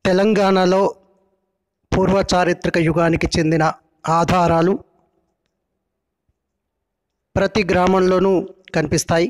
తెలంగాణలో పూర్వ చారిత్రక యుగానికి చెందిన ఆధారాలు ప్రతి గ్రామంలోనూ కనిపిస్తాయి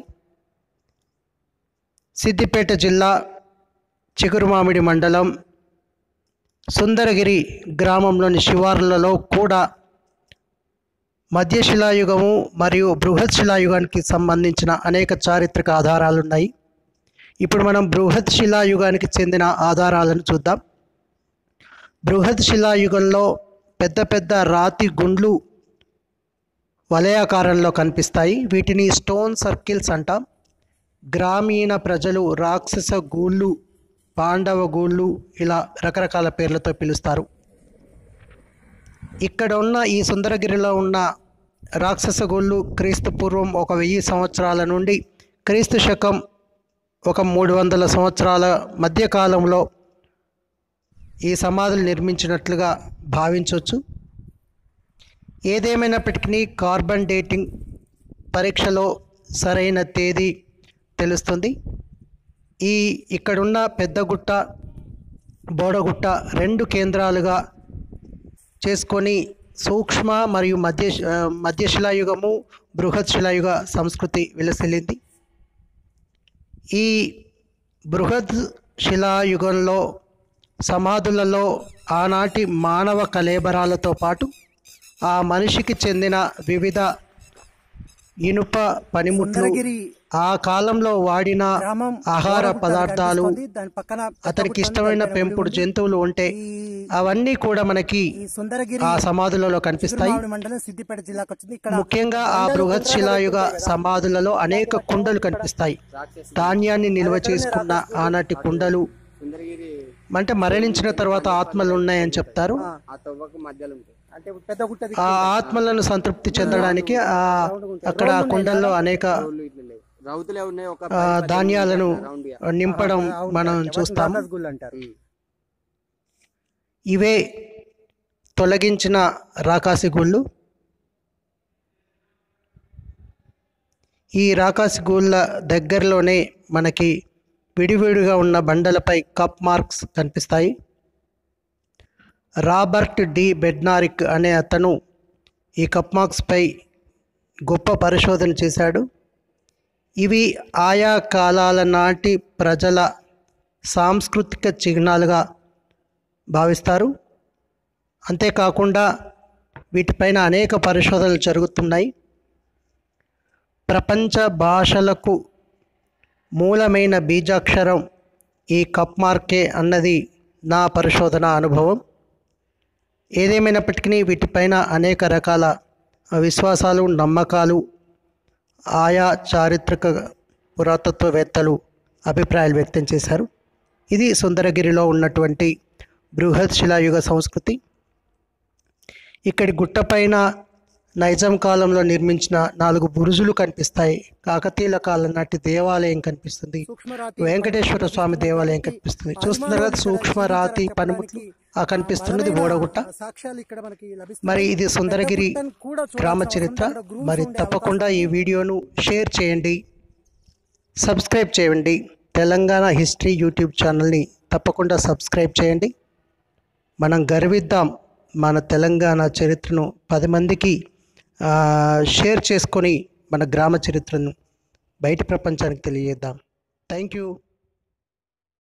సిద్దిపేట జిల్లా చిగురుమామిడి మండలం సుందరగిరి గ్రామంలోని శివార్లలో కూడా మధ్యశిలాయుగము మరియు బృహత్ శిలాయుగానికి సంబంధించిన అనేక చారిత్రక ఆధారాలు ఉన్నాయి ఇప్పుడు మనం బృహత్ శిలాయుగానికి చెందిన ఆధారాలను చూద్దాం బృహత్ శిలాయుగంలో పెద్ద పెద్ద రాతి గుండ్లు వలయాకారంలో కనిపిస్తాయి వీటిని స్టోన్ సర్కిల్స్ అంటాం గ్రామీణ ప్రజలు రాక్షస గూళ్ళు పాండవ గూళ్ళు ఇలా రకరకాల పేర్లతో పిలుస్తారు ఇక్కడ ఉన్న ఈ సుందరగిరిలో ఉన్న రాక్షస గూళ్ళు క్రీస్తు పూర్వం ఒక వెయ్యి సంవత్సరాల నుండి క్రీస్తు శకం ఒక మూడు వందల సంవత్సరాల మధ్యకాలంలో ఈ సమాధులు నిర్మించినట్లుగా భావించవచ్చు ఏదేమైనప్పటికీ కార్బన్ డేటింగ్ పరీక్షలో సరైన తేదీ తెలుస్తుంది ఈ ఇక్కడున్న పెద్దగుట్ట బోడగుట్ట రెండు కేంద్రాలుగా చేసుకొని సూక్ష్మ మరియు మధ్య మధ్యశిలాయుగము బృహత్ శిలాయుగ సంస్కృతి విలసిల్లింది ఈ బృహత్ శిలాయుగంలో సమాధులలో ఆనాటి మానవ కలేబరాలతో పాటు ఆ మనిషికి చెందిన వివిధ ఇనుప పనిముట్లు సుందరగిరి ఆ కాలంలో వాడిన గ్రామం ఆహార గోడగుట్ట పదార్థాలు కనిపిస్తోంది. దాని పక్కన పెద్ద అతనికి గుట్ట ఉంది. ఇష్టమైన దాని పెంపుడు ఉంది. జంతువులు ఉంటే ఈ అవన్నీ కూడా మనకి ఈ సుందరగిరి ఆ సమాధులలో కనిపిస్తాయి చిగురుమామిడి మండలం సిద్దిపేట జిల్లాకు వచ్చింది ఇక్కడ ముఖ్యంగా ఆ బృహత్ శిలాయుగ సమాధులలో అనేక కుండలు కనిపిస్తాయి ధాన్యాన్ని నిల్వ చేసుకున్న ఆనాటి కుండలు అంటే మరణించిన తర్వాత ఆత్మలు ఉన్నాయని చెప్తారు ఆ తవ్వకు మధ్యలో ఉంటాయి అంటే పెద్ద గుట్టది ఆ ఆత్మలను సంతృప్తి చెందడానికి ఆ అక్కడ ఆ కుండల్లో అనేక రోడ్లు ఇట్లా లేవు రౌతులే ఉన్నాయి ఒక ఆ, ధాన్యాలను రౌండ్ గా. నింపడం మనం చూస్తాము రాక్షస గుళ్ళు అంటారు ఉమ్. ఇవే తొలగించిన రాకాసి గుళ్ళు ఈ రాకాసి గుళ్ళ దగ్గరలోనే మనకి విడివిడిగా ఉన్న బండలపై కప్ మార్క్స్ కనిపిస్తాయి రాబర్ట్ డి బెడ్నారిక్ అనే అతను ఈ కప్ మార్క్స్పై గొప్ప పరిశోధన చేశాడు ఇవి ఆయా కాలాల నాటి ప్రజల సాంస్కృతిక చిహ్నాలుగా భావిస్తారు అంతేకాకుండా వీటిపైన అనేక పరిశోధనలు జరుగుతున్నాయి ప్రపంచ భాషలకు మూలమైన బీజాక్షరం ఈ కప్ మార్కే అన్నది నా పరిశోధన అనుభవం ఏదేమైనప్పటికీ వీటిపైన అనేక రకాల విశ్వాసాలు నమ్మకాలు ఆయా చారిత్రక పురాతత్వవేత్తలు అభిప్రాయాలు వ్యక్తం చేశారు ఇది సుందరగిరిలో ఉన్నటువంటి బృహత్ శిలాయుగ సంస్కృతి ఇక్కడి గుట్టపైన నైజాం కాలంలో నిర్మించిన నాలుగు బురుజులు కనిపిస్తాయి కాకతీయుల కాలం నాటి దేవాలయం కనిపిస్తుంది సూక్ష్మరాతి వెంకటేశ్వర స్వామి దేవాలయం కనిపిస్తుంది చూస్తున్నారు కదా సూక్ష్మ రాతి పనిముట్లు ఆ కనిపిస్తున్నది బోడగుట్ట సాక్ష్యాలు ఇక్కడ మనకి లభిస్తాయి మరి ఇది సుందరగిరి గుట్టను కూడా చూడాల్సిన గ్రామ అవసరం చరిత్ర ఉంది. అక్కడ grooves మరి ఉండే తప్పకుండా ఈ వీడియోను షేర్ చేయండి సబ్స్క్రైబ్ చేయండి తెలంగాణ హిస్టరీ యూట్యూబ్ ఛానల్ని తప్పకుండా సబ్స్క్రైబ్ చేయండి మనం గర్విద్దాం మన తెలంగాణ చరిత్రను పది మందికి ఆ, షేర్ చేసుకొని మన గ్రామ చరిత్రను బయట ప్రపంచానికి తెలియజేద్దాం థ్యాంక్ యూ